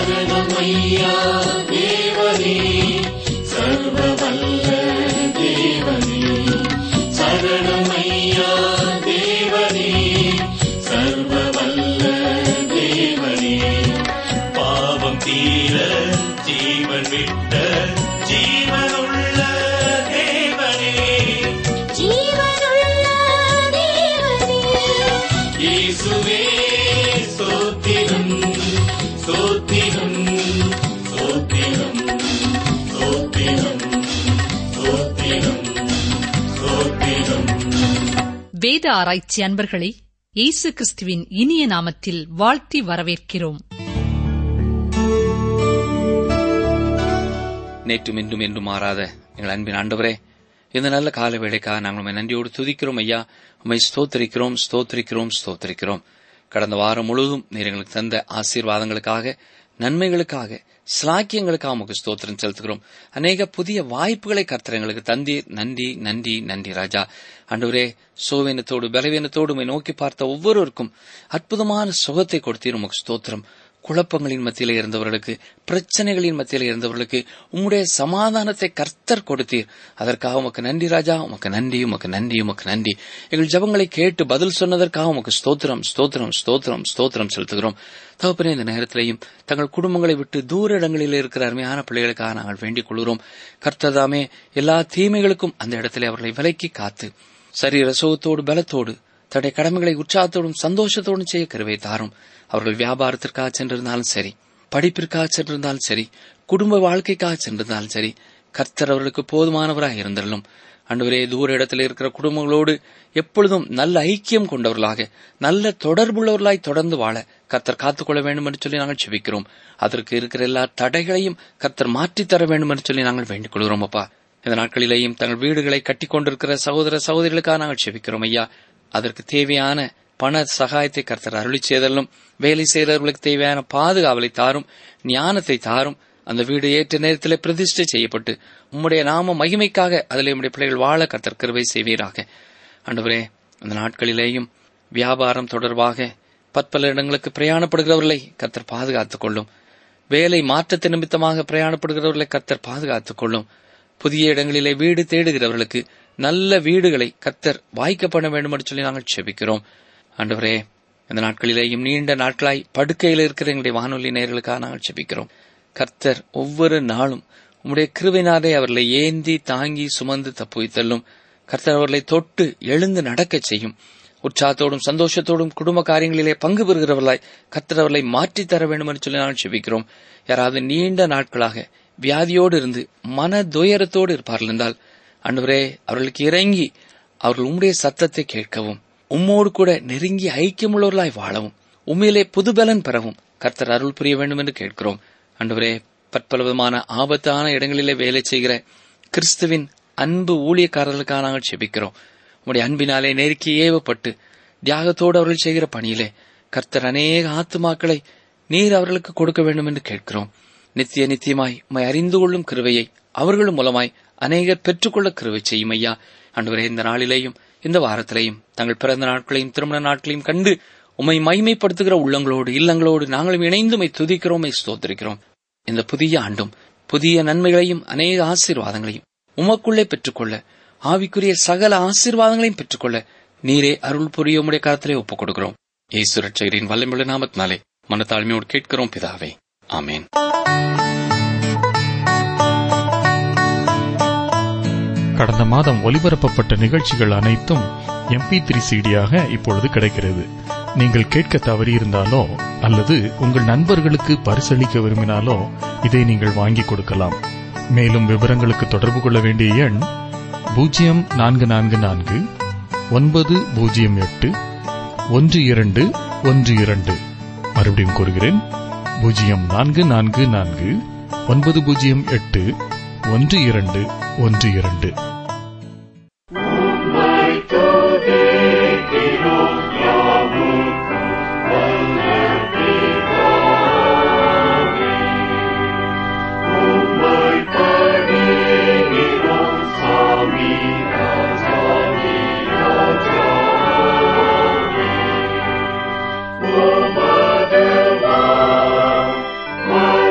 சரணமையா தேவனே சர்வ வல்ல தேவனே சரணமையா தேவனே சர்வ வல்ல தேவனே பாவம் தீர ஜீவன் விட்ட ஜீவனுள்ள தேவனே ஜீவனுள்ள தேவனே இயேசுவே ஸ்தோத்திரம் ஸ்தோத்திரம் ஸ்தோத்திரம் ஸ்தோத்திரம் ஸ்தோத்திரம் ஸ்தோத்திரம் வேத ஆராய்ச்சி அன்பர்களை இயேசு கிறிஸ்துவின் இனிய நாமத்தில் வாழ்த்தி வரவேற்கிறோம் நேற்றும் இன்றும் என்றும் மாறாத எங்கள் அன்பின் ஆண்டவரே இந்த நல்ல கால வேளைக்காக நாங்கள் உண்மை நன்றியோடு துதிக்கிறோம் ஐயா உண்மை ஸ்தோத்திரிக்கிறோம் ஸ்தோத்திரிக்கிறோம் ஸ்தோத்திரிக்கிறோம் கடந்த வாரம் முழுவதும் நீர் எங்களுக்கு தந்த ஆசீர்வாதங்களுக்காக நன்மைகளுக்காக ஸ்லாக்கியங்களுக்காக உமக்கு ஸ்தோத்திரம் செலுத்துகிறோம் அநேக புதிய வாய்ப்புகளை கர்த்தர் எங்களுக்கு தந்தீர் நன்றி நன்றி நன்றி ராஜா ஆண்டவரே சோவேனத்தோடு பலவீனத்தோடு உம்மை நோக்கி பார்த்த ஒவ்வொருவருக்கும் அற்புதமான சுகத்தை கொடுத்தீர் உமக்கு ஸ்தோத்திரம் குழப்பங்களின் மத்தியிலே இருந்தவர்களுக்கு பிரச்சனைகளின் மத்தியிலே இருந்தவர்களுக்கு உம்முடைய சமாதானத்தை கர்த்தர் கொடுத்தீர் அதற்காக உமக்கு நன்றி ராஜா உமக்கு நன்றி உமக்கு நன்றி உமக்கு நன்றி எங்கள் ஜபங்களை கேட்டு பதில் சொன்னதற்காக உமக்கு ஸ்தோத்திரம் ஸ்தோத்திரம் ஸ்தோத்திரம் ஸ்தோத்திரம் செலுத்துகிறோம் தகப்பனே இந்த நேரத்திலையும் தங்கள் குடும்பங்களை விட்டு தூர இடங்களில் இருக்கிற அருமையான பிள்ளைகளுக்காக நாங்கள் வேண்டிக் கொள்கிறோம் கர்த்ததாமே எல்லா தீமைகளுக்கும் அந்த இடத்திலே அவர்களை விலக்கி காத்து சரீர சுகத்தோடு பலத்தோடு தன்னுடைய கடமைகளை உற்சாகத்தோடும் சந்தோஷத்தோடும் செய்ய கருவை தாரும் அவர்கள் வியாபாரத்திற்காக சென்றிருந்தாலும் சரி படிப்பிற்காக சென்றிருந்தாலும் சரி குடும்ப வாழ்க்கைக்காக சென்றிருந்தாலும் சரி கர்த்தர் அவர்களுக்கு போதுமானவராக இருந்திருந்தும் அன்றுவரே தூர இடத்தில் இருக்கிற குடும்பங்களோடு எப்பொழுதும் நல்ல ஐக்கியம் கொண்டவர்களாக நல்ல தொடர்புள்ளவர்களாய் தொடர்ந்து வாழ கர்த்தர் காத்துக்கொள்ள வேண்டும் என்று சொல்லி நாங்கள் செபிக்கிறோம் அதற்கு இருக்கிற எல்லா தடைகளையும் கர்த்தர் மாற்றித் தர வேண்டும் என்று சொல்லி நாங்கள் வேண்டிக் கொள்கிறோம் அப்பா இந்த நாட்களிலேயும் தங்கள் வீடுகளை கட்டிக் கொண்டிருக்கிற சகோதர சகோதரிகளுக்காக நாங்கள் செபிக்கிறோம் ஐயா அதற்கு தேவையான பண சகாயத்தை கர்த்தர் அருளி செய்தலும் வேலை செய்தவர்களுக்கு தேவையான பாதுகாவலை தாரும் ஞானத்தை தாரும் அந்த வீடு ஏற்ற நேரத்திலே பிரதிஷ்டை செய்யப்பட்டு உம்முடைய நாம மகிமைக்காக அதிலே உம்முடைய பிள்ளைகள் வாழ கர்த்தர் கிருபை செய்வீராக ஆண்டவரே அந்த நாட்களிலேயும் வியாபாரம் தொடர்பாக பற்பல இடங்களுக்கு பிரயாணப்படுகிறவர்களை கர்த்தர் பாதுகாத்துக் கொள்ளும் வேலை மாற்றத்து நிமித்தமாக பிரயாணப்படுகிறவர்களை கர்த்தர் பாதுகாத்துக் கொள்ளும் புதிய இடங்களிலே வீடு தேடுகிறவர்களுக்கு நல்ல வீடுகளை கர்த்தர் வாய்க்கப்பட வேண்டும் என்று சொல்லி நாங்கள் செபிக்கிறோம் ஆண்டவரே இந்த நாட்களிலேயும் நீண்ட நாட்களாய் படுக்கையில் இருக்கிற எங்களுடைய வானொலி நேயர்களுக்காக நாங்கள் செபிக்கிறோம் கர்த்தர் ஒவ்வொரு நாளும் உம்முடைய கிருவினாரே அவர்களை ஏந்தி தாங்கி சுமந்து தப்புவித்தள்ளும் கர்த்தர் அவர்களை தொட்டு எழுந்து நடக்கச் செய்யும் உற்சாகத்தோடும் சந்தோஷத்தோடும் குடும்ப காரியங்களிலே பங்கு பெறுகிறவர்களாய் கர்த்தர் அவர்களை மாற்றித் தர வேண்டும் என்று சொல்லி நாங்கள் செபிக்கிறோம் யாராவது நீண்ட நாட்களாக வியாதியோடு இருந்து மன துயரத்தோடு இருப்பார்கள் என்றால் அன்றுவரே அவர்களுக்கு இறங்கி அவர்கள் உம்முடைய சத்தத்தை கேட்கவும் உம்மோடு கூட நெருங்கி ஐக்கியமுள்ளவர்களாய் வாழவும் உண்மையிலே புதுபலன் பெறவும் கர்த்தர் அருள் புரிய வேண்டும் என்று கேட்கிறோம் அன்றுவரே பற்பல விதமான ஆபத்தான இடங்களிலே வேலை செய்கிற கிறிஸ்துவின் அன்பு ஊழியக்காரர்களுக்காக நாங்கள் செபிக்கிறோம் உம்முடைய அன்பினாலே நெருக்கி ஏவப்பட்டு தியாகத்தோடு அவர்கள் செய்கிற பணியிலே கர்த்தர் அநேக ஆத்துமாக்களை நீர் அவர்களுக்கு கொடுக்க வேண்டும் என்று கேட்கிறோம் நித்திய நித்தியமாய் உம்மை அறிந்து கொள்ளும் கிருவையை அவர்களும் மூலமாய் அநேகர் பெற்றுக்கொள்ள கிருவை செய்யும் ஐயா அன்றுவரே இந்த நாளிலேயும் இந்த வாரத்திலேயும் தங்கள் பிறந்த நாட்களையும் திருமண நாட்களையும் கண்டு உம்மை மைமைப்படுத்துகிற உள்ளங்களோடு இல்லங்களோடு நாங்களும் இணைந்து உம்மை துதிக்கிறோம் உம்மை ஸ்தோத்திரிக்கிறோம் இந்த புதிய ஆண்டும் புதிய நன்மைகளையும் அநேக ஆசீர்வாதங்களையும் உமக்குள்ளே பெற்றுக்கொள்ள ஆவிக்குரிய சகல ஆசீர்வாதங்களையும் பெற்றுக்கொள்ள நீரே அருள் புரிய உம்முடைய கரத்திலே ஒப்புக் கொடுக்கிறோம் இயேசு ரட்சகரின் வல்லமுள்ள நாமத்தினாலே மனத்தாழ்மையோடு கேட்கிறோம் பிதாவே ஆமேன் கடந்த மாதம் ஒலிபரப்பப்பட்ட நிகழ்ச்சிகள் அனைத்தும் எம்பி த்ரீ சிடியாக இப்பொழுது கிடைக்கிறது நீங்கள் கேட்க தவறியிருந்தாலோ அல்லது உங்கள் நண்பர்களுக்கு பரிசளிக்க விரும்பினாலோ இதை நீங்கள் வாங்கிக் கொடுக்கலாம் மேலும் விவரங்களுக்கு தொடர்பு கொள்ள வேண்டிய எண் பூஜ்ஜியம் நான்கு நான்கு நான்கு ஒன்பது பூஜ்ஜியம் எட்டு ஒன்று இரண்டு ஒன்று இரண்டு மறுபடியும் கூறுகிறேன் பூஜ்ஜியம் நான்கு நான்கு நான்கு ஒன்பது பூஜ்ஜியம் எட்டு ஒன்று இரண்டு ஒன்று இரண்டு Oh,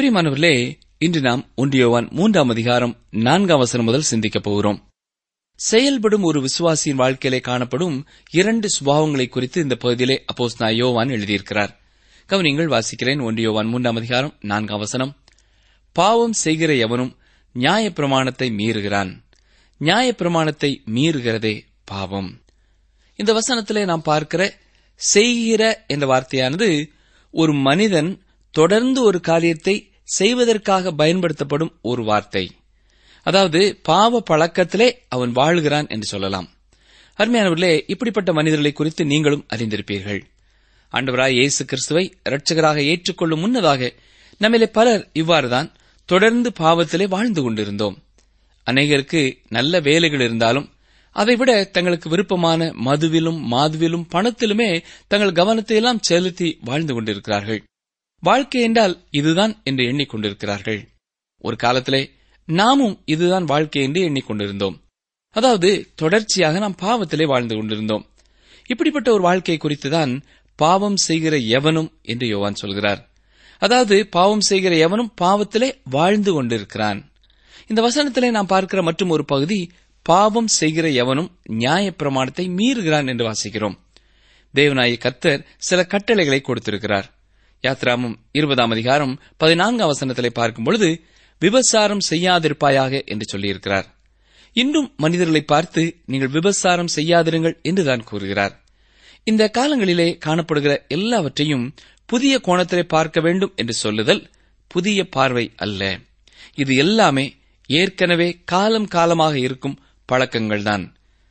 பிரியமானவர்களே இன்று நாம் ஒன்றியோவான் மூன்றாம் அதிகாரம் நான்காம் வசனம் முதல் சிந்திக்கப் போகிறோம் செயல்படும் ஒரு விசுவாசியின் வாழ்க்கையிலே காணப்படும் இரண்டு சுபாவங்களை குறித்து இந்த பகுதியிலே அப்போஸ் யோவான் எழுதியிருக்கிறார் கவனிங்கள் வாசிக்கிறேன் ஒன்றியோவான் மூன்றாம் அதிகாரம் நான்காம் வசனம் பாவம் செய்கிற எவனும் நியாயப்பிரமாணத்தை மீறுகிறான் நியாயப்பிரமாணத்தை மீறுகிறதே பாவம் இந்த வசனத்திலே நாம் பார்க்கிற செய்கிற என்ற வார்த்தையானது ஒரு மனிதன் தொடர்ந்து ஒரு காரியத்தை செய்வதற்காக பயன்படுத்தப்படும் ஒரு வார்த்தை அதாவது பாவ பழக்கத்திலே அவன் வாழ்கிறான் என்று சொல்லலாம் அருமையானவர்களே இப்படிப்பட்ட மனிதர்களை குறித்து நீங்களும் அறிந்திருப்பீர்கள் ஆண்டவராய் இயேசு கிறிஸ்துவை இரட்சகராக ஏற்றுக்கொள்ளும் முன்னதாக நம்மிலே பலர் இவ்வாறுதான் தொடர்ந்து பாவத்திலே வாழ்ந்து கொண்டிருந்தோம் அநேகருக்கு நல்ல வேலைகள் இருந்தாலும் அதைவிட தங்களுக்கு விருப்பமான மதுவிலும் மாதுவிலும் பணத்திலுமே தங்கள் கவனத்தை எல்லாம் செலுத்தி வாழ்ந்து கொண்டிருக்கிறார்கள் வாழ்க்கை என்றால் இதுதான் என்று எண்ணிக்கொண்டிருக்கிறார்கள் ஒரு காலத்திலே நாமும் இதுதான் வாழ்க்கை என்று எண்ணிக்கொண்டிருந்தோம் அதாவது தொடர்ச்சியாக நாம் பாவத்திலே வாழ்ந்து கொண்டிருந்தோம் இப்படிப்பட்ட ஒரு வாழ்க்கை குறித்துதான் பாவம் செய்கிற எவனும் என்று யோவான் சொல்கிறார் அதாவது பாவம் செய்கிற எவனும் பாவத்திலே வாழ்ந்து கொண்டிருக்கிறான் இந்த வசனத்திலே நாம் பார்க்கிற மற்றும் ஒரு பகுதி பாவம் செய்கிற எவனும் நியாயப்பிரமாணத்தை மீறுகிறான் என்று வாசிக்கிறோம் தேவநாய கர்த்தர் சில கட்டளைகளை கொடுத்திருக்கிறார் யாத்ராமம் இருபதாம் அதிகாரம் பதினான்காம் வசனத்திலே பார்க்கும் பொழுது விபசாரம் செய்யாதிருப்பாயாக என்று சொல்லியிருக்கிறார் இன்றும் மனிதர்களை பார்த்து நீங்கள் விபசாரம் செய்யாதிருங்கள் என்றுதான் கூறுகிறார் இந்த காலங்களிலே காணப்படுகிற எல்லாவற்றையும் புதிய கோணத்திலே பார்க்க வேண்டும் என்று சொல்லுதல் புதிய பார்வை அல்ல இது எல்லாமே ஏற்கனவே காலம் காலமாக இருக்கும் பழக்கங்கள்தான்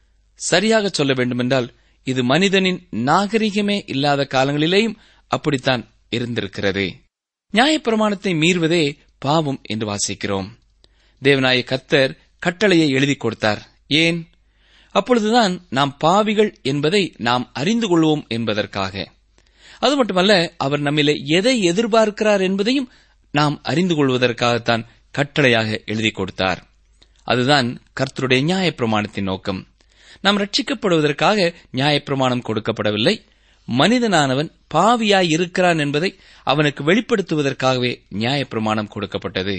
சரியாக சொல்ல வேண்டுமென்றால் இது மனிதனின் நாகரிகமே இல்லாத காலங்களிலேயும் அப்படித்தான் இருந்திருக்கிறது நியாயப்பிரமாணத்தை மீறுவதே பாவம் என்று வாசிக்கிறோம் தேவநாய கத்தர் கட்டளையை எழுதி கொடுத்தார் ஏன் அப்பொழுதுதான் நாம் பாவிகள் என்பதை நாம் அறிந்து கொள்வோம் என்பதற்காக அது மட்டுமல்ல அவர் நம்மிலே எதை எதிர்பார்க்கிறார் என்பதையும் நாம் அறிந்து கொள்வதற்காகத்தான் கட்டளையாக எழுதி கொடுத்தார் அதுதான் கர்த்தருடைய நியாயப்பிரமாணத்தின் நோக்கம் நாம் ரட்சிக்கப்படுவதற்காக நியாயப்பிரமாணம் கொடுக்கப்படவில்லை மனிதனானவன் பாவியாய் இருக்கிறான் என்பதை அவனுக்கு வெளிப்படுத்துவதற்காகவே நியாயப்பிரமாணம் கொடுக்கப்பட்டது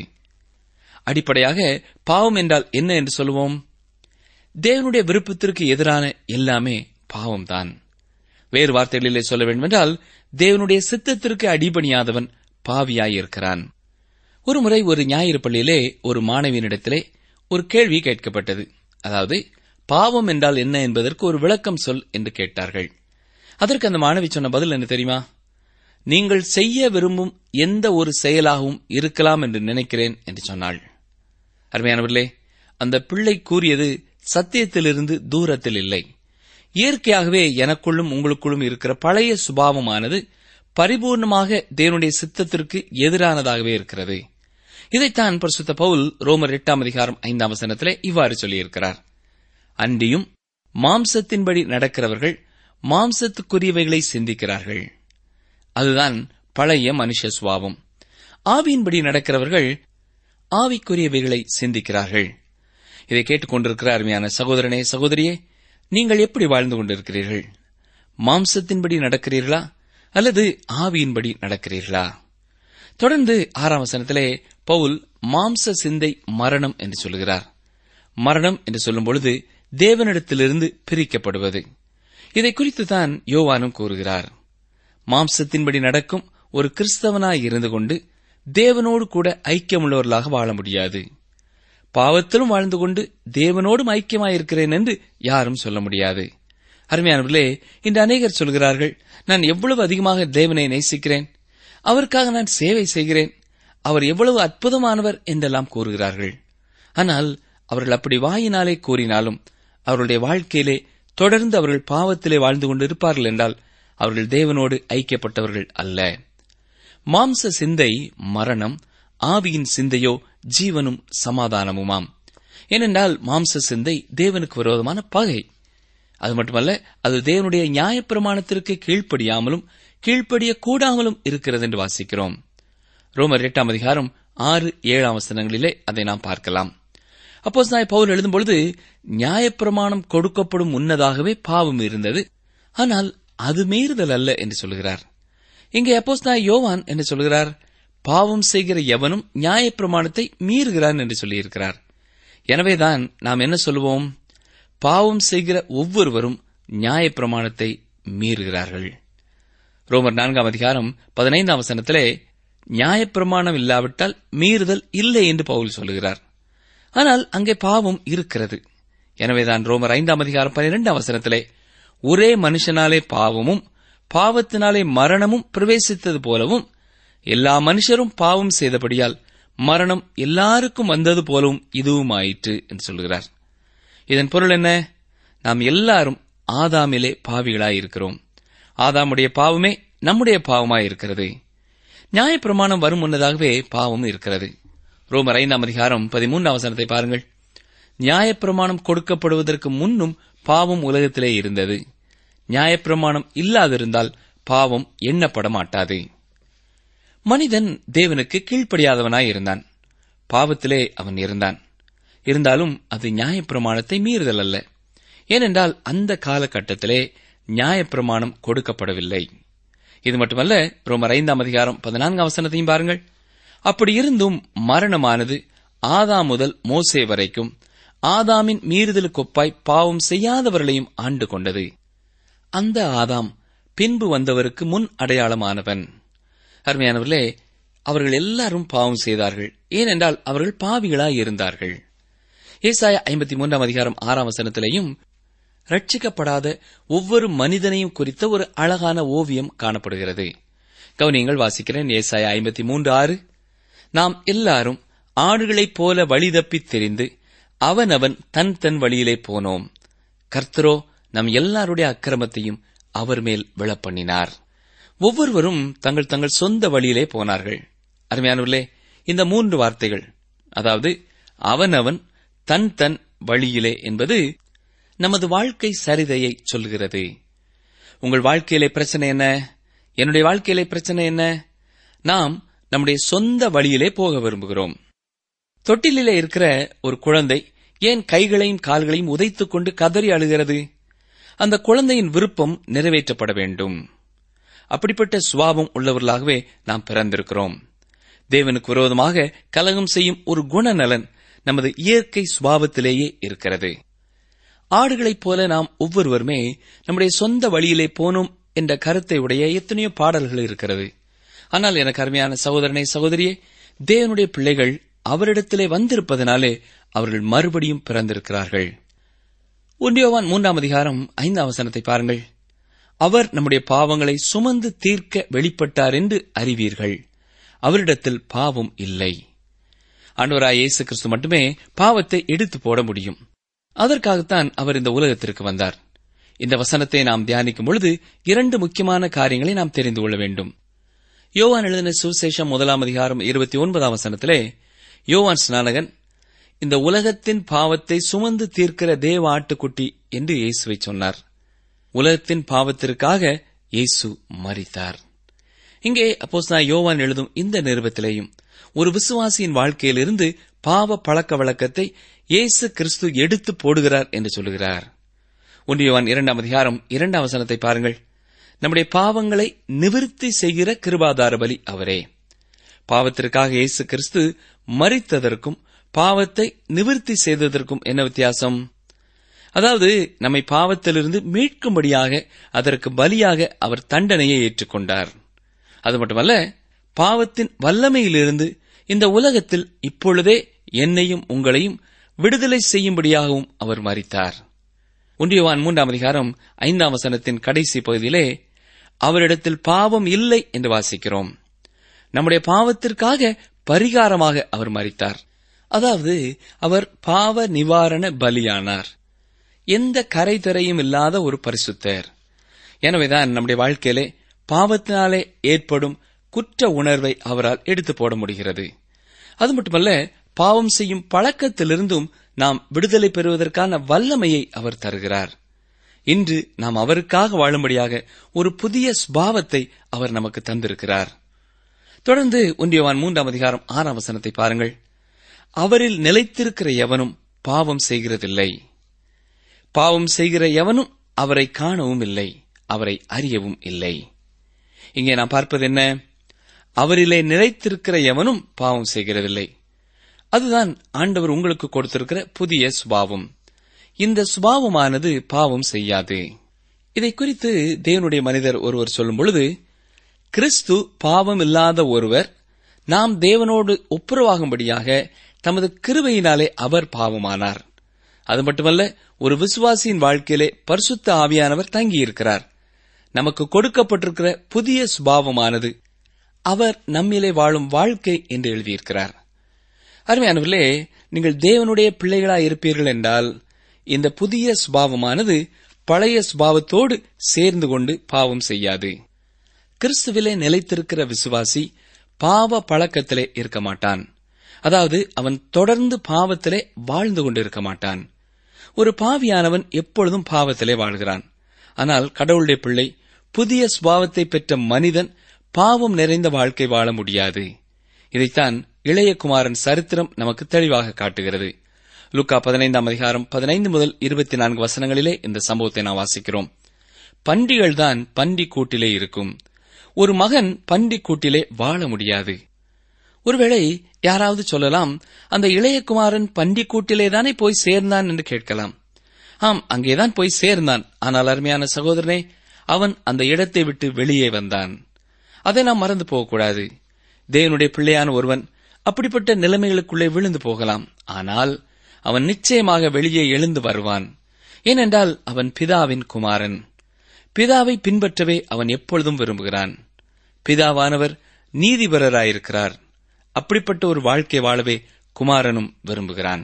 அடிப்படையாக பாவம் என்றால் என்ன என்று சொல்லுவோம் தேவனுடைய விருப்பத்திற்கு எதிரான எல்லாமே பாவம்தான் வேறு வார்த்தைகளிலே சொல்ல வேண்டுமென்றால் தேவனுடைய சித்தத்திற்கு அடிபணியாதவன் பாவியாயிருக்கிறான் ஒருமுறை ஒரு ஞாயிறு பள்ளியிலே ஒரு மாணவியனிடத்திலே ஒரு கேள்வி கேட்கப்பட்டது அதாவது பாவம் என்றால் என்ன என்பதற்கு ஒரு விளக்கம் சொல் என்று கேட்டார்கள் அதற்கு அந்த மாணவி சொன்ன பதில் என்ன தெரியுமா நீங்கள் செய்ய விரும்பும் எந்த ஒரு செயலாகவும் இருக்கலாம் என்று நினைக்கிறேன் என்று சொன்னாள் அருமையானவர்களே அந்த பிள்ளை கூறியது சத்தியத்திலிருந்து தூரத்தில் இல்லை இயற்கையாகவே எனக்குள்ளும் உங்களுக்குள்ளும் இருக்கிற பழைய சுபாவமானது பரிபூர்ணமாக தேவனுடைய சித்தத்திற்கு எதிரானதாகவே இருக்கிறது இதைத்தான் பரிசுத்த பவுல் ரோமர் எட்டாம் அதிகாரம் ஐந்தாம் வசனத்திலே இவ்வாறு சொல்லியிருக்கிறார் அன்றியும் மாம்சத்தின்படி நடக்கிறவர்கள் மாம்சத்துக்குரியவைகளை சிந்திக்கிறார்கள் அதுதான் பழைய மனுஷ சுவாவம் ஆவியின்படி நடக்கிறவர்கள் ஆவிக்குரியவைகளை சிந்திக்கிறார்கள் இதை கேட்டுக்கொண்டிருக்கிற அருமையான சகோதரனே சகோதரியே நீங்கள் எப்படி வாழ்ந்து கொண்டிருக்கிறீர்கள் மாம்சத்தின்படி நடக்கிறீர்களா அல்லது ஆவியின்படி நடக்கிறீர்களா தொடர்ந்து ஆறாம் வசனத்திலே பவுல் மாம்ச சிந்தை மரணம் என்று சொல்கிறார் மரணம் என்று சொல்லும் பொழுது தேவனிடத்திலிருந்து பிரிக்கப்படுவது இதை குறித்து தான் யோவானும் கூறுகிறார் மாம்சத்தின்படி நடக்கும் ஒரு கிறிஸ்தவனாய் இருந்து கொண்டு தேவனோடு கூட ஐக்கியமுள்ளவர்களாக வாழ முடியாது பாவத்திலும் வாழ்ந்து கொண்டு தேவனோடும் ஐக்கியமாயிருக்கிறேன் என்று யாரும் சொல்ல முடியாது அருமையானவர்களே இன்று அநேகர் சொல்கிறார்கள் நான் எவ்வளவு அதிகமாக தேவனை நேசிக்கிறேன் அவருக்காக நான் சேவை செய்கிறேன் அவர் எவ்வளவு அற்புதமானவர் என்றெல்லாம் கூறுகிறார்கள் ஆனால் அவர்கள் அப்படி வாயினாலே கூறினாலும் அவர்களுடைய வாழ்க்கையிலே தொடர்ந்து அவர்கள் பாவத்திலே வாழ்ந்து கொண்டிருப்பார்கள் என்றால் அவர்கள் தேவனோடு ஐக்கியப்பட்டவர்கள் அல்ல மாம்ச சிந்தை மரணம் ஆவியின் சிந்தையோ ஜீவனும் சமாதானமுமாம் ஏனென்றால் மாம்ச சிந்தை தேவனுக்கு விரோதமான பகை அது மட்டுமல்ல அது தேவனுடைய நியாயப்பிரமாணத்திற்கு கீழ்ப்படியாமலும் கீழ்ப்படிய கூடாமலும் இருக்கிறது என்று வாசிக்கிறோம் ரோமர் எட்டாம் அதிகாரம் ஆறு ஏழாம் வசனங்களிலே அதை நாம் பார்க்கலாம் அப்போஸ் நாய் பவுல் எழுதும்பொழுது நியாயப்பிரமாணம் கொடுக்கப்படும் முன்னதாகவே பாவம் இருந்தது ஆனால் அது மீறுதல் அல்ல என்று சொல்கிறார் இங்கே அப்போஸ் நாய் யோவான் என்று சொல்கிறார் பாவம் செய்கிற எவனும் நியாயப்பிரமாணத்தை மீறுகிறான் என்று சொல்லியிருக்கிறார் எனவேதான் நாம் என்ன சொல்லுவோம் பாவம் செய்கிற ஒவ்வொருவரும் நியாயப்பிரமாணத்தை மீறுகிறார்கள் ரோமர் நான்காம் அதிகாரம் பதினைந்தாம் வசனத்திலே நியாயப்பிரமாணம் இல்லாவிட்டால் மீறுதல் இல்லை என்று பவுல் சொல்லுகிறார் ஆனால் அங்கே பாவம் இருக்கிறது எனவேதான் ரோமர் ஐந்தாம் அதிகாரம் பனிரெண்டாம் வசனத்திலே ஒரே மனுஷனாலே பாவமும் பாவத்தினாலே மரணமும் பிரவேசித்தது போலவும் எல்லா மனுஷரும் பாவம் செய்தபடியால் மரணம் எல்லாருக்கும் வந்தது போலவும் இதுவும் ஆயிற்று என்று சொல்கிறார் இதன் பொருள் என்ன நாம் எல்லாரும் ஆதாமிலே பாவிகளாயிருக்கிறோம் ஆதாமுடைய பாவமே நம்முடைய பாவமாயிருக்கிறது நியாயப்பிரமாணம் வரும் முன்னதாகவே பாவம் இருக்கிறது ரோமர் ஐந்தாம் அதிகாரம் பதிமூன்றாம் வசனத்தை பாருங்கள் நியாயப்பிரமாணம் கொடுக்கப்படுவதற்கு முன்னும் பாவம் உலகத்திலே இருந்தது நியாயப்பிரமாணம் இல்லாதிருந்தால் பாவம் எண்ணப்பட மாட்டாது மனிதன் தேவனுக்கு கீழ்ப்படியாதவனாய் இருந்தான் பாவத்திலே அவன் இருந்தான் இருந்தாலும் அது நியாயப்பிரமாணத்தை மீறுதல் அல்ல ஏனென்றால் அந்த காலகட்டத்திலே நியாயப்பிரமாணம் கொடுக்கப்படவில்லை இது மட்டுமல்ல ரோமர் ஐந்தாம் அதிகாரம் பதினான்காம் வசனத்தையும் பாருங்கள் அப்படி இருந்தும் மரணமானது ஆதாம் முதல் மோசே வரைக்கும் ஆதாமின் மீறுதலுக்கொப்பாய் பாவம் செய்யாதவர்களையும் ஆண்டு கொண்டது அந்த ஆதாம் பின்பு வந்தவருக்கு முன் அடையாளமானவன் அருமையானவர்களே அவர்கள் எல்லாரும் பாவம் செய்தார்கள் ஏனென்றால் அவர்கள் பாவிகளாய் இருந்தார்கள் ஏசாய ஐம்பத்தி மூன்றாம் அதிகாரம் ஆறாம் வசனத்திலேயும் ரட்சிக்கப்படாத ஒவ்வொரு மனிதனையும் குறித்த ஒரு அழகான ஓவியம் காணப்படுகிறது கவனியங்கள் வாசிக்கிறேன் ஏசாய ஐம்பத்தி மூன்று ஆறு நாம் எல்லாரும் ஆடுகளைப் போல வழி தப்பித் தெரிந்து அவனவன் தன் தன் வழியிலே போனோம் கர்த்தரோ நம் எல்லாருடைய அக்கிரமத்தையும் அவர் மேல் விழப்பண்ணினார் ஒவ்வொருவரும் தங்கள் தங்கள் சொந்த வழியிலே போனார்கள் அருமையானவர்களே இந்த மூன்று வார்த்தைகள் அதாவது அவனவன் தன் தன் வழியிலே என்பது நமது வாழ்க்கை சரிதையை சொல்கிறது உங்கள் வாழ்க்கையிலே பிரச்சனை என்ன என்னுடைய வாழ்க்கையிலே பிரச்சனை என்ன நாம் நம்முடைய சொந்த வழியிலே போக விரும்புகிறோம் தொட்டிலே இருக்கிற ஒரு குழந்தை ஏன் கைகளையும் கால்களையும் உதைத்துக் கொண்டு கதறி அழுகிறது அந்த குழந்தையின் விருப்பம் நிறைவேற்றப்பட வேண்டும் அப்படிப்பட்ட சுவாபம் உள்ளவர்களாகவே நாம் பிறந்திருக்கிறோம் தேவனுக்கு விரோதமாக கலகம் செய்யும் ஒரு குணநலன் நமது இயற்கை சுபாவத்திலேயே இருக்கிறது ஆடுகளைப் போல நாம் ஒவ்வொருவருமே நம்முடைய சொந்த வழியிலே போனோம் என்ற கருத்தை உடைய எத்தனையோ பாடல்கள் இருக்கிறது ஆனால் எனக்கு அருமையான சகோதரனை சகோதரியே தேவனுடைய பிள்ளைகள் அவரிடத்திலே வந்திருப்பதனாலே அவர்கள் மறுபடியும் பிறந்திருக்கிறார்கள் ஒன்றியோவான் மூன்றாம் அதிகாரம் ஐந்தாம் வசனத்தை பாருங்கள் அவர் நம்முடைய பாவங்களை சுமந்து தீர்க்க வெளிப்பட்டார் என்று அறிவீர்கள் அவரிடத்தில் பாவம் இல்லை ஆண்டவராய் இயேசு கிறிஸ்து மட்டுமே பாவத்தை எடுத்து போட முடியும் அதற்காகத்தான் அவர் இந்த உலகத்திற்கு வந்தார் இந்த வசனத்தை நாம் தியானிக்கும் பொழுது இரண்டு முக்கியமான காரியங்களை நாம் தெரிந்து கொள்ள வேண்டும் யோவான் எழுதின சுவிசேஷம் முதலாம் அதிகாரம் இருபத்தி ஒன்பதாம் வசனத்திலே யோவான் ஸ்நானகன் இந்த உலகத்தின் பாவத்தை சுமந்து தீர்க்கிற தேவ ஆட்டுக்குட்டி என்று இயேசுவை சொன்னார் உலகத்தின் பாவத்திற்காக இயேசு மரித்தார் இங்கே அப்போஸ் யோவான் எழுதும் இந்த நிருபத்திலேயும் ஒரு விசுவாசியின் வாழ்க்கையிலிருந்து பாவ பழக்க வழக்கத்தை இயேசு கிறிஸ்து எடுத்து போடுகிறார் என்று சொல்லுகிறார் ஒன்றியவான் இரண்டாம் அதிகாரம் இரண்டாம் வசனத்தை பாருங்கள் நம்முடைய பாவங்களை நிவிருத்தி செய்கிற கிருபாதார பலி அவரே பாவத்திற்காக இயேசு கிறிஸ்து மறித்ததற்கும் பாவத்தை நிவிருத்தி செய்ததற்கும் என்ன வித்தியாசம் அதாவது நம்மை பாவத்திலிருந்து மீட்கும்படியாக அதற்கு பலியாக அவர் தண்டனையை ஏற்றுக்கொண்டார் அது மட்டுமல்ல பாவத்தின் வல்லமையிலிருந்து இந்த உலகத்தில் இப்பொழுதே என்னையும் உங்களையும் விடுதலை செய்யும்படியாகவும் அவர் மறித்தார் ஒன்றியவான் மூன்றாம் அதிகாரம் ஐந்தாம் வசனத்தின் கடைசி பகுதியிலே அவரிடத்தில் பாவம் இல்லை என்று வாசிக்கிறோம் நம்முடைய பாவத்திற்காக பரிகாரமாக அவர் மறித்தார் அதாவது அவர் பாவ நிவாரண பலியானார் எந்த கரைதரையும் இல்லாத ஒரு பரிசுத்தர் எனவேதான் நம்முடைய வாழ்க்கையிலே பாவத்தினாலே ஏற்படும் குற்ற உணர்வை அவரால் எடுத்து போட முடிகிறது அது மட்டுமல்ல பாவம் செய்யும் பழக்கத்திலிருந்தும் நாம் விடுதலை பெறுவதற்கான வல்லமையை அவர் தருகிறார் இன்று நாம் அவருக்காக வாழும்படியாக ஒரு புதிய ஸ்பாவத்தை அவர் நமக்கு தந்திருக்கிறார் தொடர்ந்து ஒன்றியவான் மூன்றாம் அதிகாரம் ஆறாம் வசனத்தை பாருங்கள் அவரில் நிலைத்திருக்கிற எவனும் பாவம் செய்கிறதில்லை பாவம் செய்கிற எவனும் அவரை காணவும் இல்லை அவரை அறியவும் இல்லை இங்கே நாம் பார்ப்பது என்ன அவரிலே நிலைத்திருக்கிற எவனும் பாவம் செய்கிறதில்லை அதுதான் ஆண்டவர் உங்களுக்கு கொடுத்திருக்கிற புதிய சுபாவம் இந்த சுபாவமானது பாவம் செய்யாது இதை குறித்து தேவனுடைய மனிதர் ஒருவர் சொல்லும் பொழுது கிறிஸ்து பாவம் இல்லாத ஒருவர் நாம் தேவனோடு ஒப்புரவாகும்படியாக தமது கிருபையினாலே அவர் பாவமானார் அது மட்டுமல்ல ஒரு விசுவாசியின் வாழ்க்கையிலே பரிசுத்த ஆவியானவர் தங்கியிருக்கிறார் நமக்கு கொடுக்கப்பட்டிருக்கிற புதிய சுபாவமானது அவர் நம்மிலே வாழும் வாழ்க்கை என்று எழுதியிருக்கிறார் அருமையானவர்களே நீங்கள் தேவனுடைய பிள்ளைகளாய் இருப்பீர்கள் என்றால் இந்த புதிய சுபாவமானது பழைய சுபாவத்தோடு சேர்ந்து கொண்டு பாவம் செய்யாது கிறிஸ்துவிலே நிலைத்திருக்கிற விசுவாசி பாவ பழக்கத்திலே இருக்க மாட்டான் அதாவது அவன் தொடர்ந்து பாவத்திலே வாழ்ந்து கொண்டிருக்க மாட்டான் ஒரு பாவியானவன் எப்பொழுதும் பாவத்திலே வாழ்கிறான் ஆனால் கடவுளுடைய பிள்ளை புதிய சுபாவத்தை பெற்ற மனிதன் பாவம் நிறைந்த வாழ்க்கை வாழ முடியாது இதைத்தான் இளையகுமாரன் சரித்திரம் நமக்கு தெளிவாக காட்டுகிறது லுக்கா பதினைந்தாம் அதிகாரம் பதினைந்து முதல் இருபத்தி நான்கு வசனங்களிலே இந்த சம்பவத்தை நாம் வாசிக்கிறோம் பன்றிகள்தான் பன்றி கூட்டிலே இருக்கும் ஒரு மகன் பன்றி கூட்டிலே வாழ முடியாது ஒருவேளை யாராவது சொல்லலாம் அந்த இளையகுமாரன் பன்றி கூட்டிலே தானே போய் சேர்ந்தான் என்று கேட்கலாம் ஆம் அங்கேதான் போய் சேர்ந்தான் ஆனால் அருமையான சகோதரனே அவன் அந்த இடத்தை விட்டு வெளியே வந்தான் அதை நாம் மறந்து போகக்கூடாது தேவனுடைய பிள்ளையான ஒருவன் அப்படிப்பட்ட நிலைமைகளுக்குள்ளே விழுந்து போகலாம் ஆனால் அவன் நிச்சயமாக வெளியே எழுந்து வருவான் ஏனென்றால் அவன் பிதாவின் குமாரன் பிதாவை பின்பற்றவே அவன் எப்பொழுதும் விரும்புகிறான் பிதாவானவர் நீதிபரராயிருக்கிறார் அப்படிப்பட்ட ஒரு வாழ்க்கை வாழவே குமாரனும் விரும்புகிறான்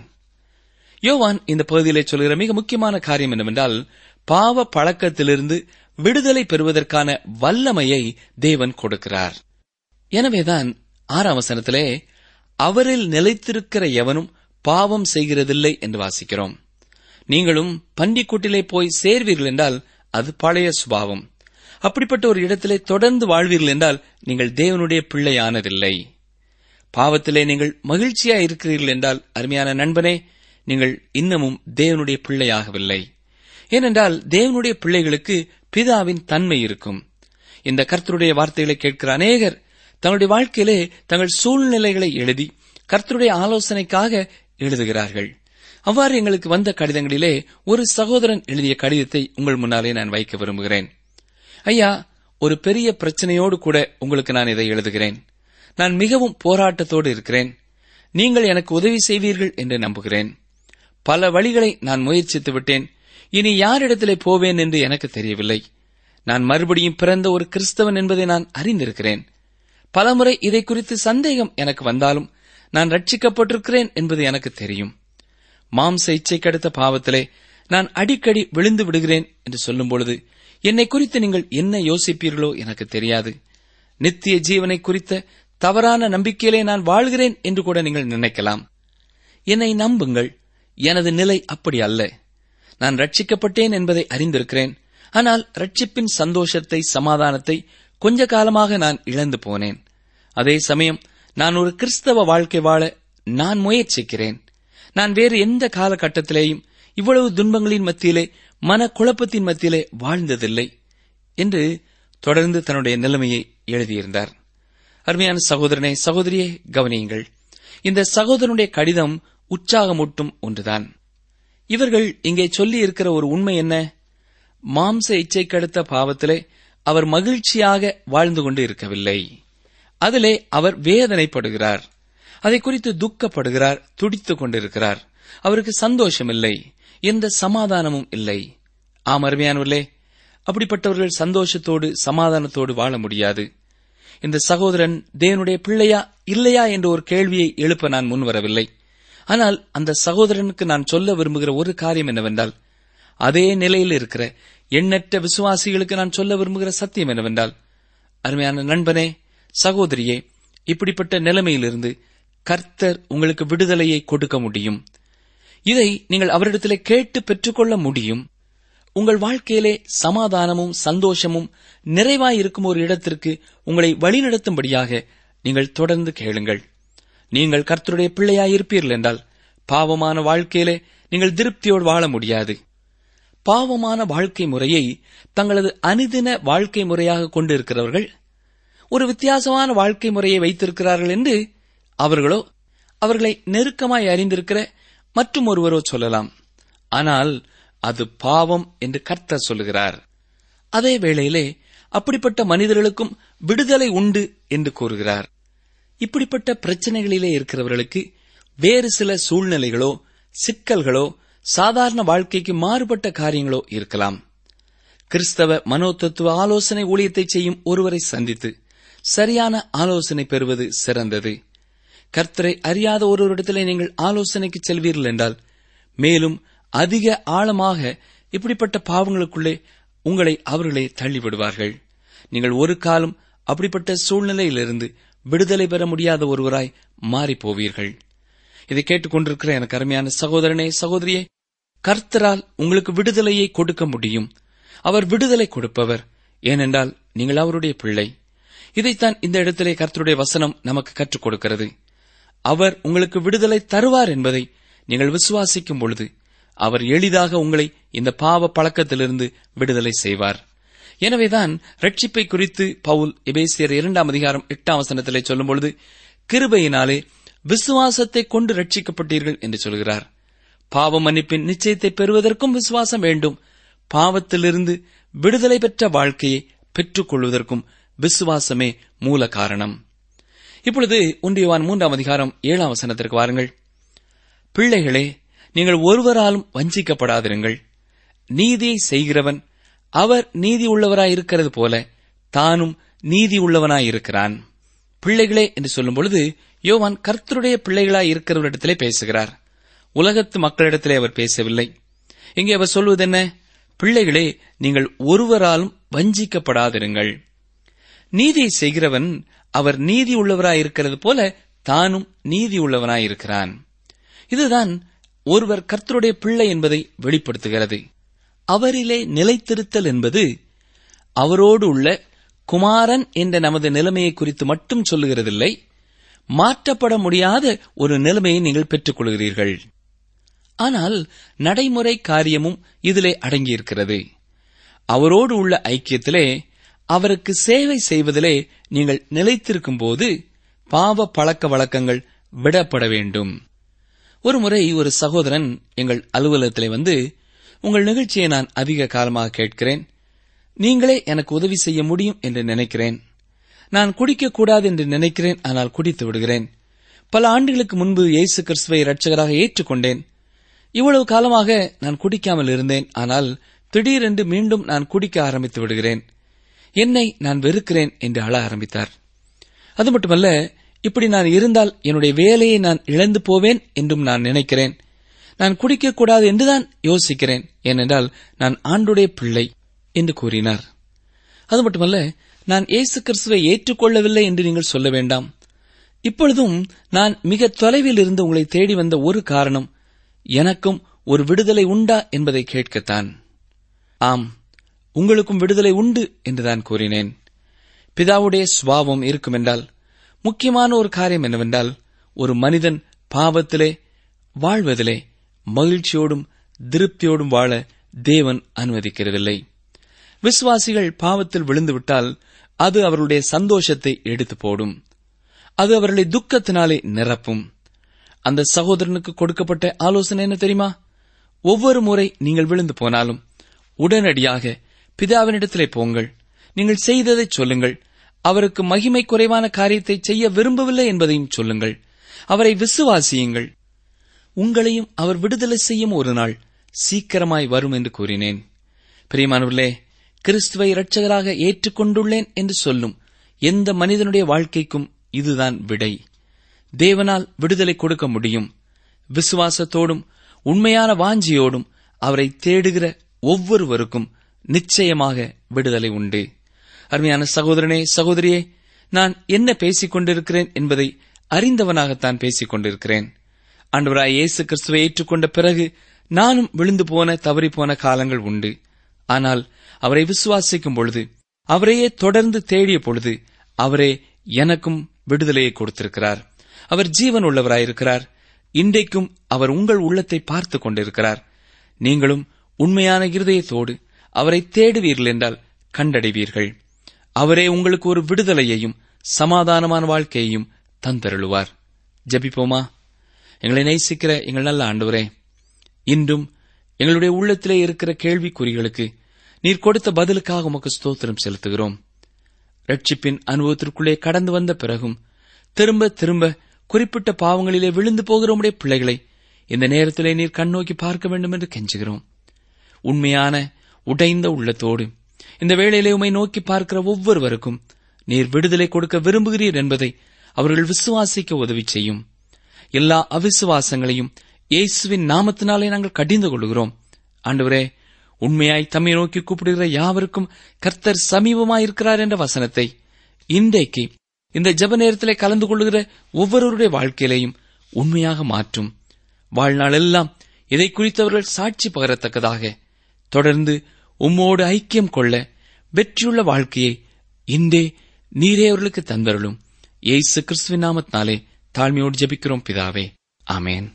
யோவான் இந்த பகுதியிலே சொல்கிற மிக முக்கியமான காரியம் என்னவென்றால் பாவ பழக்கத்திலிருந்து விடுதலை பெறுவதற்கான வல்லமையை தேவன் கொடுக்கிறார் எனவேதான் ஆறாம் வசனத்திலே அவரில் நிலைத்திருக்கிற எவனும் பாவம் செய்கிறதில்லை என்று வாசிக்கிறோம் நீங்களும் பண்டிக்கூட்டிலே போய் சேர்வீர்கள் என்றால் அது பழைய சுபாவம் அப்படிப்பட்ட ஒரு இடத்திலே தொடர்ந்து வாழ்வீர்கள் என்றால் நீங்கள் தேவனுடைய பிள்ளையானதில்லை பாவத்திலே நீங்கள் மகிழ்ச்சியா இருக்கிறீர்கள் என்றால் அருமையான நண்பனே நீங்கள் இன்னமும் தேவனுடைய பிள்ளையாகவில்லை ஏனென்றால் தேவனுடைய பிள்ளைகளுக்கு பிதாவின் தன்மை இருக்கும் இந்த கர்த்தருடைய வார்த்தைகளை கேட்கிற அநேகர் தங்களுடைய வாழ்க்கையிலே தங்கள் சூழ்நிலைகளை எழுதி கர்த்தருடைய ஆலோசனைக்காக எழுதுகிறார்கள் அவ்வாறு எங்களுக்கு வந்த கடிதங்களிலே ஒரு சகோதரன் எழுதிய கடிதத்தை உங்கள் முன்னாலே நான் வைக்க விரும்புகிறேன் ஐயா ஒரு பெரிய பிரச்சனையோடு கூட உங்களுக்கு நான் இதை எழுதுகிறேன் நான் மிகவும் போராட்டத்தோடு இருக்கிறேன் நீங்கள் எனக்கு உதவி செய்வீர்கள் என்று நம்புகிறேன் பல வழிகளை நான் முயற்சித்து விட்டேன் இனி யாரிடத்திலே போவேன் என்று எனக்கு தெரியவில்லை நான் மறுபடியும் பிறந்த ஒரு கிறிஸ்தவன் என்பதை நான் அறிந்திருக்கிறேன் பலமுறை இதை குறித்து சந்தேகம் எனக்கு வந்தாலும் நான் ரட்சிக்கப்பட்டிருக்கிறேன் என்பது எனக்கு தெரியும் மாம்ச இச்சைக்கடுத்த பாவத்திலே நான் அடிக்கடி விழுந்து விடுகிறேன் என்று சொல்லும் பொழுது என்னை குறித்து நீங்கள் என்ன யோசிப்பீர்களோ எனக்கு தெரியாது நித்திய ஜீவனை குறித்த தவறான நம்பிக்கையிலே நான் வாழ்கிறேன் என்று கூட நீங்கள் நினைக்கலாம் என்னை நம்புங்கள் எனது நிலை அப்படி அல்ல நான் ரட்சிக்கப்பட்டேன் என்பதை அறிந்திருக்கிறேன் ஆனால் ரட்சிப்பின் சந்தோஷத்தை சமாதானத்தை கொஞ்ச காலமாக நான் இழந்து போனேன் அதே சமயம் நான் ஒரு கிறிஸ்தவ வாழ்க்கை வாழ நான் முயற்சிக்கிறேன் நான் வேறு எந்த காலகட்டத்திலேயும் இவ்வளவு துன்பங்களின் மத்தியிலே மனக்குழப்பத்தின் மத்தியிலே வாழ்ந்ததில்லை என்று தொடர்ந்து தன்னுடைய நிலைமையை எழுதியிருந்தார் அருமையான சகோதரனே சகோதரியே கவனியுங்கள் இந்த சகோதரனுடைய கடிதம் உற்சாகமூட்டும் ஒன்றுதான் இவர்கள் இங்கே சொல்லி இருக்கிற ஒரு உண்மை என்ன மாம்ச இச்சைக்கடுத்த பாவத்திலே அவர் மகிழ்ச்சியாக வாழ்ந்து கொண்டு இருக்கவில்லை அதிலே அவர் வேதனைப்படுகிறார் அதை குறித்து துக்கப்படுகிறார் துடித்துக் கொண்டிருக்கிறார் அவருக்கு சந்தோஷம் இல்லை எந்த சமாதானமும் இல்லை ஆம் அருமையானவர்களே அப்படிப்பட்டவர்கள் சந்தோஷத்தோடு சமாதானத்தோடு வாழ முடியாது இந்த சகோதரன் தேவனுடைய பிள்ளையா இல்லையா என்ற ஒரு கேள்வியை எழுப்ப நான் முன்வரவில்லை ஆனால் அந்த சகோதரனுக்கு நான் சொல்ல விரும்புகிற ஒரு காரியம் என்னவென்றால் அதே நிலையில் இருக்கிற எண்ணற்ற விசுவாசிகளுக்கு நான் சொல்ல விரும்புகிற சத்தியம் என்னவென்றால் அருமையான நண்பனே சகோதரியே இப்படிப்பட்ட நிலைமையிலிருந்து கர்த்தர் உங்களுக்கு விடுதலையை கொடுக்க முடியும் இதை நீங்கள் அவரிடத்திலே கேட்டு பெற்றுக்கொள்ள முடியும் உங்கள் வாழ்க்கையிலே சமாதானமும் சந்தோஷமும் நிறைவாயிருக்கும் ஒரு இடத்திற்கு உங்களை வழிநடத்தும்படியாக நீங்கள் தொடர்ந்து கேளுங்கள் நீங்கள் கர்த்தருடைய பிள்ளையாயிருப்பீர்கள் என்றால் பாவமான வாழ்க்கையிலே நீங்கள் திருப்தியோடு வாழ முடியாது பாவமான வாழ்க்கை முறையை தங்களது அனுதின வாழ்க்கை முறையாக கொண்டிருக்கிறவர்கள் ஒரு வித்தியாசமான வாழ்க்கை முறையை வைத்திருக்கிறார்கள் என்று அவர்களோ அவர்களை நெருக்கமாய் அறிந்திருக்கிற மற்றும் ஒருவரோ சொல்லலாம் ஆனால் அது பாவம் என்று கர்த்தர் சொல்லுகிறார் அதே வேளையிலே அப்படிப்பட்ட மனிதர்களுக்கும் விடுதலை உண்டு என்று கூறுகிறார் இப்படிப்பட்ட பிரச்சனைகளிலே இருக்கிறவர்களுக்கு வேறு சில சூழ்நிலைகளோ சிக்கல்களோ சாதாரண வாழ்க்கைக்கு மாறுபட்ட காரியங்களோ இருக்கலாம் கிறிஸ்தவ மனோதத்துவ ஆலோசனை ஊழியத்தை செய்யும் ஒருவரை சந்தித்து சரியான ஆலோசனை பெறுவது சிறந்தது கர்த்தரை அறியாத ஒருவரிடத்திலே நீங்கள் ஆலோசனைக்கு செல்வீர்கள் என்றால் மேலும் அதிக ஆழமாக இப்படிப்பட்ட பாவங்களுக்குள்ளே உங்களை அவர்களே தள்ளிவிடுவார்கள் நீங்கள் ஒரு காலம் அப்படிப்பட்ட சூழ்நிலையிலிருந்து விடுதலை பெற முடியாத ஒருவராய் மாறிப் போவீர்கள் இதை கேட்டுக்கொண்டிருக்கிற எனக்கு அருமையான சகோதரனே சகோதரியே கர்த்தரால் உங்களுக்கு விடுதலையை கொடுக்க முடியும் அவர் விடுதலை கொடுப்பவர் ஏனென்றால் நீங்கள் அவருடைய பிள்ளை இதைத்தான் இந்த இடத்திலே கர்த்தருடைய வசனம் நமக்கு கற்றுக் கொடுக்கிறது அவர் உங்களுக்கு விடுதலை தருவார் என்பதை நீங்கள் விசுவாசிக்கும் பொழுது அவர் எளிதாக உங்களை இந்த பாவ பழக்கத்திலிருந்து விடுதலை செய்வார் எனவேதான் ரட்சிப்பை குறித்து பவுல் எபேசியர் இரண்டாம் அதிகாரம் எட்டாம் வசனத்திலே சொல்லும் பொழுது கிருபையினாலே விசுவாசத்தை கொண்டு ரட்சிக்கப்பட்டீர்கள் என்று சொல்கிறார் பாவ மன்னிப்பின் நிச்சயத்தை பெறுவதற்கும் விசுவாசம் வேண்டும் பாவத்திலிருந்து விடுதலை பெற்ற வாழ்க்கையை பெற்றுக் கொள்வதற்கும் விசுவாசமே மூல காரணம் இப்பொழுது ஒன்றியவான் மூன்றாம் அதிகாரம் ஏழாம் வசனத்திற்கு வாருங்கள் பிள்ளைகளே நீங்கள் ஒருவராலும் வஞ்சிக்கப்படாதிருங்கள் நீதியை செய்கிறவன் அவர் நீதி உள்ளவராயிருக்கிறது போல தானும் நீதி உள்ளவனாயிருக்கிறான் பிள்ளைகளே என்று சொல்லும் பொழுது யோவான் கர்த்தருடைய பிள்ளைகளாய் இருக்கிறவரிடத்திலே பேசுகிறார் உலகத்து மக்களிடத்திலே அவர் பேசவில்லை இங்கே அவர் சொல்வது என்ன பிள்ளைகளே நீங்கள் ஒருவராலும் வஞ்சிக்கப்படாதிருங்கள் நீதியை செய்கிறவன் அவர் நீதி உள்ளவராயிருக்கிறது போல தானும் நீதி உள்ளவனாயிருக்கிறான் இதுதான் ஒருவர் கர்த்தருடைய பிள்ளை என்பதை வெளிப்படுத்துகிறது அவரிலே நிலைத்திருத்தல் என்பது அவரோடு உள்ள குமாரன் என்ற நமது நிலைமையை குறித்து மட்டும் சொல்லுகிறதில்லை மாற்றப்பட முடியாத ஒரு நிலைமையை நீங்கள் பெற்றுக் கொள்கிறீர்கள் ஆனால் நடைமுறை காரியமும் இதிலே அடங்கியிருக்கிறது அவரோடு உள்ள ஐக்கியத்திலே அவருக்கு சேவை செய்வதிலே நீங்கள் நிலைத்திருக்கும் போது பாவ பழக்க வழக்கங்கள் விடப்பட வேண்டும் ஒருமுறை ஒரு சகோதரன் எங்கள் அலுவலகத்திலே வந்து உங்கள் நிகழ்ச்சியை நான் அதிக காலமாக கேட்கிறேன் நீங்களே எனக்கு உதவி செய்ய முடியும் என்று நினைக்கிறேன் நான் குடிக்கக்கூடாது என்று நினைக்கிறேன் ஆனால் குடித்து விடுகிறேன் பல ஆண்டுகளுக்கு முன்பு இயேசு கிறிஸ்துவை இரட்சகராக ஏற்றுக்கொண்டேன் இவ்வளவு காலமாக நான் குடிக்காமல் இருந்தேன் ஆனால் திடீரென்று மீண்டும் நான் குடிக்க ஆரம்பித்து விடுகிறேன் என்னை நான் வெறுக்கிறேன் என்று அழ ஆரம்பித்தார் அது மட்டுமல்ல இப்படி நான் இருந்தால் என்னுடைய வேலையை நான் இழந்து போவேன் என்றும் நான் நினைக்கிறேன் நான் குடிக்கக்கூடாது என்றுதான் யோசிக்கிறேன் ஏனென்றால் நான் ஆண்டுடைய பிள்ளை என்று கூறினார் அது மட்டுமல்ல நான் இயேசு கிறிஸ்துவை ஏற்றுக்கொள்ளவில்லை என்று நீங்கள் சொல்ல வேண்டாம் இப்பொழுதும் நான் மிக தொலைவில் இருந்து உங்களை தேடி வந்த ஒரு காரணம் எனக்கும் ஒரு விடுதலை உண்டா என்பதை கேட்கத்தான் ஆம் உங்களுக்கும் விடுதலை உண்டு என்றுதான் கூறினேன் பிதாவுடைய சுவாவம் இருக்குமென்றால் முக்கியமான ஒரு காரியம் என்னவென்றால் ஒரு மனிதன் பாவத்திலே வாழ்வதிலே மகிழ்ச்சியோடும் திருப்தியோடும் வாழ தேவன் அனுமதிக்கிறதில்லை விசுவாசிகள் பாவத்தில் விழுந்துவிட்டால் அது அவர்களுடைய சந்தோஷத்தை எடுத்து போடும் அது அவர்களை துக்கத்தினாலே நிரப்பும் அந்த சகோதரனுக்கு கொடுக்கப்பட்ட ஆலோசனை என்ன தெரியுமா ஒவ்வொரு முறை நீங்கள் விழுந்து போனாலும் உடனடியாக பிதாவினிடத்திலே போங்கள் நீங்கள் செய்ததை சொல்லுங்கள் அவருக்கு மகிமை குறைவான காரியத்தை செய்ய விரும்பவில்லை என்பதையும் சொல்லுங்கள் அவரை விசுவாசியுங்கள் உங்களையும் அவர் விடுதலை செய்யும் ஒரு நாள் சீக்கிரமாய் வரும் என்று கூறினேன் பிரியமானவர்களே கிறிஸ்துவை இரட்சகராக ஏற்றுக்கொண்டுள்ளேன் என்று சொல்லும் எந்த மனிதனுடைய வாழ்க்கைக்கும் இதுதான் விடை தேவனால் விடுதலை கொடுக்க முடியும் விசுவாசத்தோடும் உண்மையான வாஞ்சியோடும் அவரை தேடுகிற ஒவ்வொருவருக்கும் நிச்சயமாக விடுதலை உண்டு அருமையான சகோதரனே சகோதரியே நான் என்ன பேசிக் கொண்டிருக்கிறேன் என்பதை அறிந்தவனாகத்தான் பேசிக் கொண்டிருக்கிறேன் ஆண்டவராய் இயேசு கிறிஸ்துவை ஏற்றுக்கொண்ட பிறகு நானும் விழுந்து போன தவறிப்போன காலங்கள் உண்டு ஆனால் அவரை விசுவாசிக்கும் பொழுது அவரையே தொடர்ந்து தேடிய பொழுது அவரே எனக்கும் விடுதலையை கொடுத்திருக்கிறார் அவர் ஜீவன் உள்ளவராயிருக்கிறார் இன்றைக்கும் அவர் உங்கள் உள்ளத்தை பார்த்துக் கொண்டிருக்கிறார் நீங்களும் உண்மையான இருதயத்தோடு அவரை தேடுவீர்கள் என்றால் கண்டடைவீர்கள் அவரே உங்களுக்கு ஒரு விடுதலையையும் சமாதானமான வாழ்க்கையையும் தந்தருளுவார் ஜெபிப்போமா எங்களை நேசிக்கிற எங்கள் நல்ல ஆண்டவரே இன்றும் எங்களுடைய உள்ளத்திலே இருக்கிற கேள்விக்குறிகளுக்கு நீர் கொடுத்த பதிலுக்காக உமக்கு ஸ்தோத்திரம் செலுத்துகிறோம் ரட்சிப்பின் அனுபவத்திற்குள்ளே கடந்து வந்த பிறகும் திரும்ப திரும்ப குறிப்பிட்ட பாவங்களிலே விழுந்து போகிற உம்முடைய பிள்ளைகளை இந்த நேரத்திலே நீர் கண்ணோக்கி பார்க்க வேண்டும் என்று கெஞ்சுகிறோம் உண்மையான உடைந்த உள்ளத்தோடு இந்த வேளையிலே உம்மை நோக்கி பார்க்கிற ஒவ்வொருவருக்கும் நீர் விடுதலை கொடுக்க விரும்புகிறீர் என்பதை அவர்கள் விசுவாசிக்க உதவி செய்யும் எல்லா அவிசுவாசங்களையும் இயேசுவின் நாமத்தினாலே நாங்கள் கடிந்து கொள்கிறோம் ஆண்டவரே உண்மையாய் தம்மை நோக்கி கூப்பிடுகிற யாவருக்கும் கர்த்தர் சமீபமாயிருக்கிறார் என்ற வசனத்தை இன்றைக்கு இந்த ஜெப நேரத்திலே கலந்து கொள்ளுகிற ஒவ்வொருவருடைய வாழ்க்கையிலையும் உண்மையாக மாற்றும் வாழ்நாளெல்லாம் இதை குறித்தவர்கள் சாட்சி பகரத்தக்கதாக தொடர்ந்து உம்மோடு ஐக்கியம் கொள்ள வெற்றியுள்ள வாழ்க்கையை இன்றே நீரே அவர்களுக்கு தந்தருளும் இயேசு கிறிஸ்துவின் நாமத்தினாலே தாழ்மையோடு ஜெபிக்கிறோம் பிதாவே ஆமேன்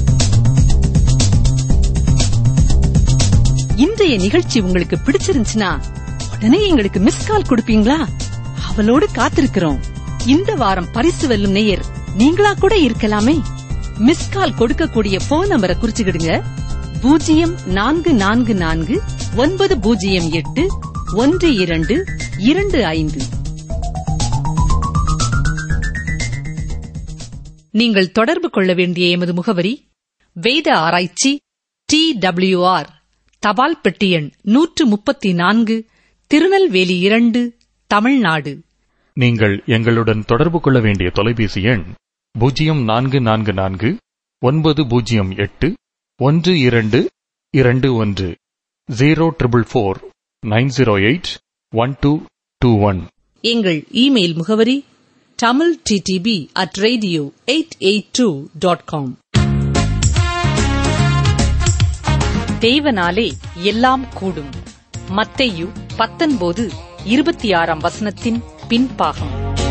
இன்றைய நிகழ்ச்சி உங்களுக்கு பிடிச்சிருந்துச்சுன்னா உடனே எங்களுக்கு மிஸ் கால் கொடுப்பீங்களா அவளோடு காத்திருக்கிறோம் இந்த வாரம் பரிசு வெல்லும் நேயர் நீங்களா கூட இருக்கலாமே மிஸ் கால் கொடுக்கக்கூடிய போன் நம்பரை குறிச்சுக்கிடுங்க பூஜ்ஜியம் நான்கு நான்கு நான்கு ஒன்பது பூஜ்ஜியம் எட்டு ஒன்று இரண்டு இரண்டு ஐந்து நீங்கள் தொடர்பு கொள்ள வேண்டிய எமது முகவரி வேத ஆராய்ச்சி டி டபிள்யூஆர் தபால் பெட்டி எண் நூற்று முப்பத்தி நான்கு திருநெல்வேலி இரண்டு தமிழ்நாடு நீங்கள் எங்களுடன் தொடர்பு கொள்ள வேண்டிய தொலைபேசி எண் பூஜ்ஜியம் நான்கு நான்கு நான்கு ஒன்பது பூஜ்ஜியம் எட்டு ஒன்று இரண்டு இரண்டு ஒன்று zero triple four nine zero eight one two two one எங்கள் இமெயில் முகவரி Tamil DTP at radio eight eight two dot com தேவனாலே எல்லாம் கூடும் மத்தேயு பத்தொன்பது இருபத்தி ஆறாம் வசனத்தின் பின்பாகம்